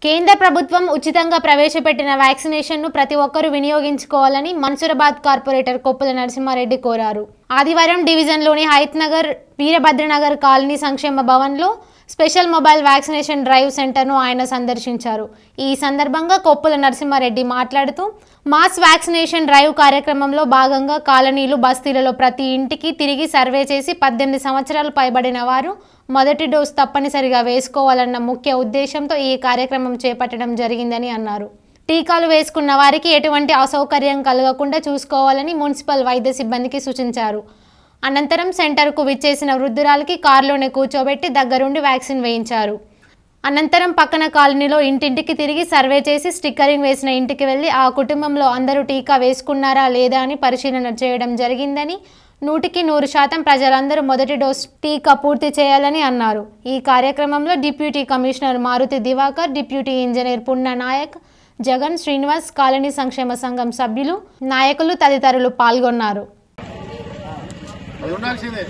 కేంద్ర ప్రభుత్వం ఉచితంగా ప్రవేశపెట్టిన వ్యాక్సినేషన్ను ప్రతి ఒక్కరూ వినియోగించుకోవాలని మన్సూరాబాద్ కార్పొరేటర్ కొప్పుల నరసింహారెడ్డి కోరారు ఆదివారం డివిజన్లోని హైత్ నగర్ వీరభద్రనగర్ కాలనీ సంక్షేమ భవన్లో స్పెషల్ మొబైల్ వ్యాక్సినేషన్ డ్రైవ్ సెంటర్ను ఆయన సందర్శించారు ఈ సందర్భంగా కొప్పుల నరసింహారెడ్డి మాట్లాడుతూ మాస్ వ్యాక్సినేషన్ డ్రైవ్ కార్యక్రమంలో భాగంగా కాలనీలు బస్తీలలో ప్రతి ఇంటికి తిరిగి సర్వే చేసి పద్దెనిమిది సంవత్సరాలు పైబడిన వారు మొదటి డోస్ తప్పనిసరిగా వేసుకోవాలన్న ముఖ్య ఉద్దేశంతో ఈ కార్యక్రమం చేపట్టడం జరిగిందని అన్నారు టీకాలు వేసుకున్న వారికి ఎటువంటి అసౌకర్యం కలగకుండా చూసుకోవాలని మున్సిపల్ వైద్య సిబ్బందికి సూచించారు అనంతరం సెంటర్కు విచ్చేసిన వృద్ధురాలికి కారులోనే కూర్చోబెట్టి దగ్గరుండి వ్యాక్సిన్ వేయించారు అనంతరం పక్కన కాలనీలో ఇంటింటికి తిరిగి సర్వే చేసి స్టిక్కరింగ్ వేసిన ఇంటికి వెళ్ళి ఆ కుటుంబంలో అందరూ టీకా వేసుకున్నారా లేదా అని పరిశీలన చేయడం జరిగిందని నూటికి నూరు శాతం ప్రజలందరూ మొదటి డోస్ టీకా పూర్తి చేయాలని అన్నారు ఈ కార్యక్రమంలో deputy commissioner Maruti Diwakar deputy engineer Punna Naik Jagan Srinivas colony సంక్షేమ సంఘం సభ్యులు నాయకులు తదితరులు పాల్గొన్నారు అది ఉండాల్సిందే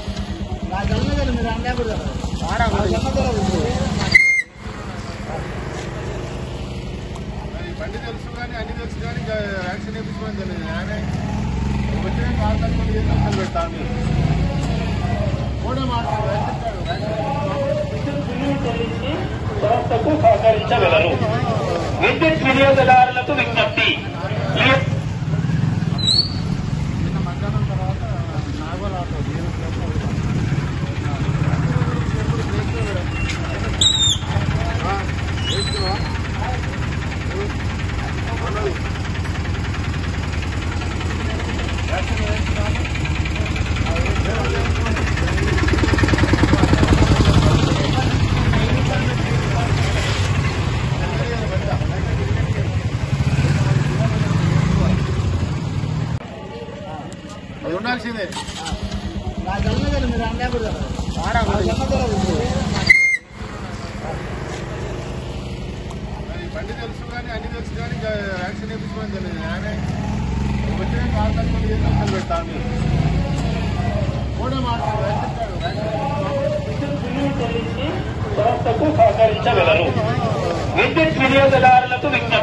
అది బండి తెలుసు కానీ అన్ని తెలుసు కానీ ఇంకా వ్యాక్సిన్ వేయించుకోవడం తెలియదు ఆయన వచ్చిన కాలు తక్కువ చేసి పెడతాను కూడా మాట్లాడు సంస్థకు సహకరించగలరు విద్యుత్ వినియోగదారులకు విజ్ఞప్తి ఈ నిన్న మధ్యాహ్నం తర్వాత నాగోల్ ఆటో అది ఉండాల్సిందే అది బండి తెలుసు కానీ అన్ని తెలుసు కానీ ఇంకా వ్యాక్సిన్ వేయించుకోవడం తెలియదు ఆయన వచ్చిన కాలు తక్కువ చేసి పెడతాను కూడా మాట్లాడు సంస్థకు సహకరించగలరు విద్యుత్ వినియోగదారులకు విజ్ఞప్తి